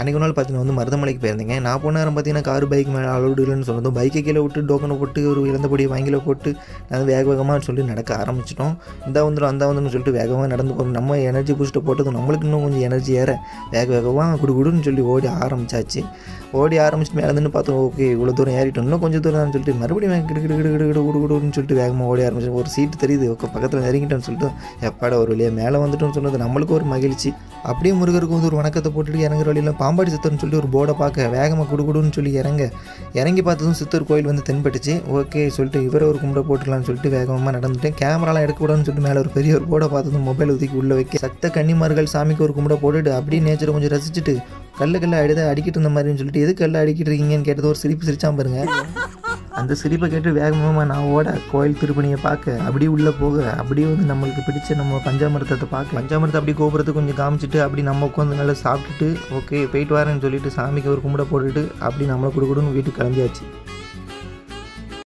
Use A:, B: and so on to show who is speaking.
A: அன்றைக்கு ஒரு நாள் பார்த்தீங்கன்னா வந்து மருதமலைக்கு போயிருந்தீங்க நான் போன நேரம் பார்த்தீங்கன்னா கார் பைக் மேலே அலோடு இல்லைன்னு சொன்னதும் பைக்கை கீழே விட்டு டோக்கனை போட்டு ஒரு இழந்தபடி வாங்கில போட்டு நான் வேக வேகமாக சொல்லி நடக்க ஆரம்பிச்சிட்டோம் இந்த வந்துடும் அந்த வந்துடும் சொல்லிட்டு வேகமாக நடந்து போகிறோம் நம்ம எனர்ஜி பூஸ்ட்டை போட்டதும் நம்மளுக்கு இன்னும் கொஞ்சம் எனர்ஜி ஏற வேக வேகமாக குடு குடுன்னு சொல்லி ஓடி ஆரம்பிச்சாச்சு ஓடி ஆரம்பிச்சிட்டு மேலே இருந்து பார்த்தோம் ஓகே இவ்வளோ தூரம் ஏறிட்டோம் இன்னும் கொஞ்சம் தூரம் தான் சொல்லிட்டு மறுபடியும் வேக கிடு கிடு கிடு கிடு கிடு குடு குடுன்னு சொல்லிட்டு வேகமாக ஓடி ஆரம்பிச்சோம் ஒரு சீட்டு தெரியுது ஓகே பக்கத்தில் நெருங்கிட்டோம்னு சொல்லிட்டு எப்பாட ஒரு வழியாக மேலே வந்துட்டோம்னு சொன்னது நம்மளுக்கு ஒரு மகிழ்ச்சி அப்படியே முருகருக்கு வந்து ஒரு வணக்கத்தை போட்டுட்டு இறங்குற வழியில் பாம்பாடி சித்தர்னு சொல்லிட்டு ஒரு போர்டை பார்க்க வேகமாக குடுகுடுன்னு சொல்லி இறங்க இறங்கி பார்த்ததும் சித்தர் கோயில் வந்து தென்பட்டுச்சு ஓகே சொல்லிட்டு இவரை ஒரு கும்பிட போட்டுக்கலாம்னு சொல்லிட்டு வேகமாக நடந்துட்டேன் கேமராலாம் எடுக்கக்கூடாதுன்னு சொல்லிட்டு மேலே ஒரு பெரிய ஒரு போர்டை பார்த்ததும் மொபைல் ஒதுக்கி உள்ளே வைக்க சத்த கன்னிமார்கள் சாமிக்கு ஒரு கும்பிட போட்டுட்டு அப்படியே நேச்சரை கொஞ்சம் ரசிச்சுட்டு கல்ல கல்ல அடித அடிக்கிட்டு இருந்த மாதிரின்னு சொல்லிட்டு எது கல்ல அடிக்கிட்டு இருக்கீங்கன்னு கேட்டது ஒரு சிரிப்பு சிரிச்சாம பாருங்க அந்த சிரிப்பை கேட்டு வேகமாக நான் ஓட கோயில் திருப்பணியை பார்க்க அப்படியே உள்ளே போக அப்படியே வந்து நம்மளுக்கு பிடிச்ச நம்ம பஞ்சாமிரதத்தை பார்க்க பஞ்சாமிரத்தை அப்படியே கோபுரத்தை கொஞ்சம் காமிச்சிட்டு அப்படி நம்ம உட்காந்து நல்லா சாப்பிட்டுட்டு ஓகே போயிட்டு வரேன்னு சொல்லிட்டு சாமிக்கு ஒரு கும்பிட போட்டுட்டு அப்படி நம்மளை கொடுக்கணும்னு வீட்டுக்கு கிளம்பியாச்சு